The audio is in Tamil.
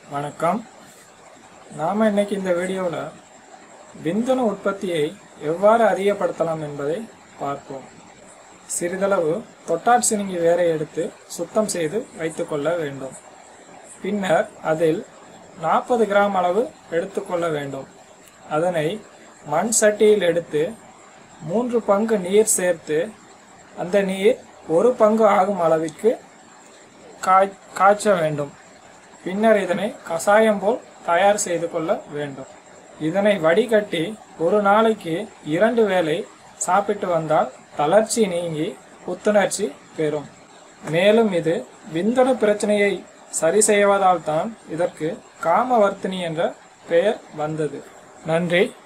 வணக்கம் நாம் இன்னைக்கு இந்த வீடியோவில் விந்தணு உற்பத்தியை எவ்வாறு அதிகப்படுத்தலாம் என்பதை பார்ப்போம் சிறிதளவு தொட்டாட்சினிங்கி வேரை எடுத்து சுத்தம் செய்து வைத்துக்கொள்ள வேண்டும் பின்னர் அதில் நாற்பது கிராம் அளவு எடுத்துக்கொள்ள வேண்டும் அதனை மண் சட்டியில் எடுத்து மூன்று பங்கு நீர் சேர்த்து அந்த நீர் ஒரு பங்கு ஆகும் அளவிற்கு காய் காய்ச்ச வேண்டும் பின்னர் இதனை கசாயம் போல் தயார் செய்து கொள்ள வேண்டும் இதனை வடிகட்டி ஒரு நாளைக்கு இரண்டு வேளை சாப்பிட்டு வந்தால் தளர்ச்சி நீங்கி புத்துணர்ச்சி பெறும் மேலும் இது விந்தணு பிரச்சனையை சரி செய்வதால் தான் இதற்கு காமவர்த்தினி என்ற பெயர் வந்தது நன்றி